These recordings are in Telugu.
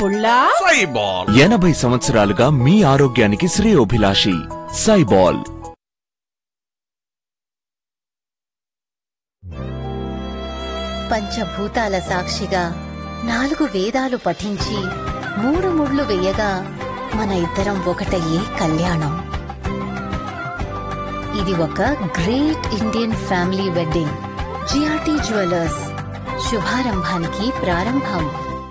పుల్లా సైబాల్ ఎనభై సంవత్సరాలుగా మీ ఆరోగ్యానికి శ్రేయోభిలాషి సైబాల్ పంచభూతాల సాక్షిగా నాలుగు వేదాలు పఠించి మూడు ముళ్ళు వేయగా మన ఇద్దరం ఒకటయ్యే కళ్యాణం ఇది ఒక great Indian family wedding GRT jewellers శుభారంభానికి ప్రారంభం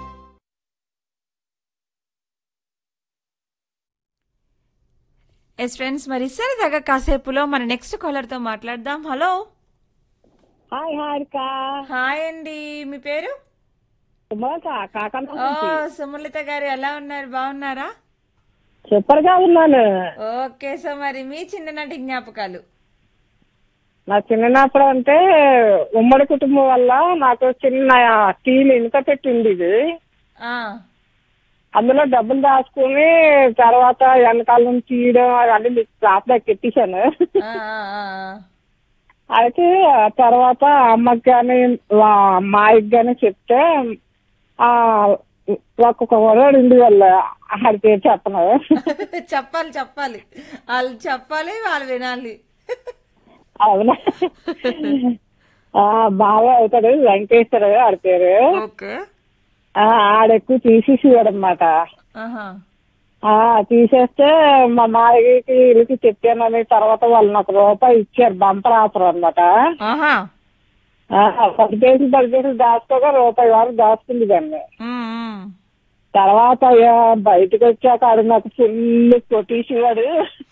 ఎస్ ఫ్రెండ్స్ మరి సరదాగా కాసేపులో మన నెక్స్ట్ కాలర్ తో మాట్లాడదాం హలో హాయ్ హారిక హాయ్ అండి మీ పేరు సుమలత కాకమ్మ ఓ సుమలత గారు ఎలా ఉన్నారు బాగున్నారా సూపర్ గా ఉన్నాను ఓకే సో మరి మీ చిన్ననాటి జ్ఞాపకాలు నా చిన్నప్పుడు అంటే ఉమ్మడి కుటుంబం వల్ల నాకు చిన్న స్టీల్ ఇనుక పెట్టి ఉండేది ఆ అందులో డబ్బులు దాచుకుని తర్వాత వెనకాల నుంచి తీయడం అవన్నీ మీకు ప్రాపర్ ఎక్కించాను ఆ, ఆ, ఆ, ఆ. అయితే ఆ తర్వాత అమ్మకి కానీ మాయకి కానీ చెప్తే ఆ ఒక్కొక్క వరడు ఉండి వల్ల ఆడి పేరు చెప్పను చెప్పాలి చెప్పాలి వాళ్ళు చెప్పాలి వాళ్ళు వినాలి అవునా ఆ, బాగా అవుతాడు వెంకటేశ్వర ఆడి పేరు ఓకే ఆ, ఆడెక్కువ తీసేసేవాడు అనమాట ఆహా తీసేస్తే మా మాయకి వీళ్ళకి చెప్పానని తర్వాత వాళ్ళు నాకు రూపాయి ఇచ్చారు బంపర్ ఆఫర్ అనమాట ఆహా పది కేసులు పది కేసులు దాచుకోగా రూపాయి వరకు దాచుకుంది దాన్ని ఉమ్, ఉమ్. తర్వాత అయ్యా బయటకు వచ్చాక ఆడు నాకు ఫుల్ కొట్టేసేవాడు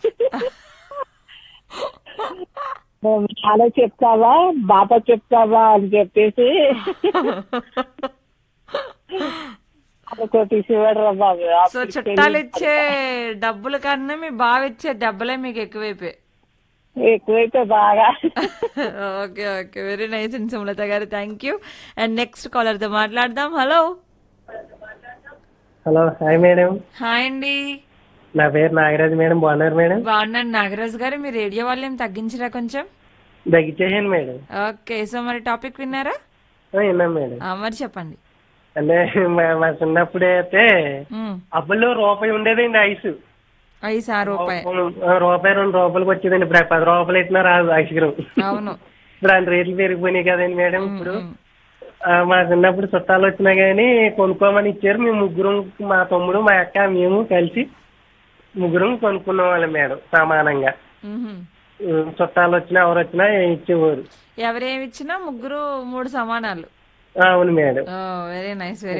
నువ్వు చాలా చెప్తావా బాబా చెప్తావా అని చెప్పేసి అది కొట్టేసేవాడు రా బాబు సో అప్పుడు చుట్టాలు ఇచ్చే డబ్బుల కన్నా మీ బావ ఇచ్చే దెబ్బలే మీకు ఎక్కువైపోయాయి ఎక్కువైతే బాగా okay okay very nice and Sumalatha garu thank you and next caller తో మాట్లాడదాం hello hello hi madam hi అండి నా పేరు నాగరాజ్ మేడం బాగున్నారు మేడం బాగున్నాను నాగరాజు గారు మీ రేడియో వాల్యూమ్ తగ్గించరా కొంచెం తగ్గించేసాను మేడం ఓకే సో మరి టాపిక్ విన్నారా ఆ, విన్నాం మేడం ఆ, మరి చెప్పండి అంటే మా- మా చిన్నప్పుడే అయితే ఉమ్, అప్పుల్లో రూపాయి ఉండేదండి ఐస్ ఐదు ఆ రూపాయి ఆ, రూపాయి రెండు రూపాయలకి వచ్చేదండి ఇప్పుడు పది రూపాయలు ఇచ్చినా రాదు ఐస్ క్రీమ్ అవును ఇప్పుడు ఆయన రేట్లు పెరిగిపోయినాయి కదండి మేడం ఇప్పుడు ఉమ్. ఆ, మా చిన్నప్పుడు చుట్టాలు వచ్చినా గానీ కొనుక్కోమని ఇచ్చారు మేము ముగ్గురం మా తమ్ముడు మా అక్క మేము కలిసి ముగ్గురం కొనుక్కున్న వాళ్ళం మేడం సమానంగా మ్హూ. ఉమ్, చుట్టాలు వచ్చినా ఎవరు వచ్చినా ఇచ్చేవారు ఎవరేమి ఇచ్చినా ముగ్గురు మూడు సమానాలు ఆ, అవును మేడం వెరీ నైస్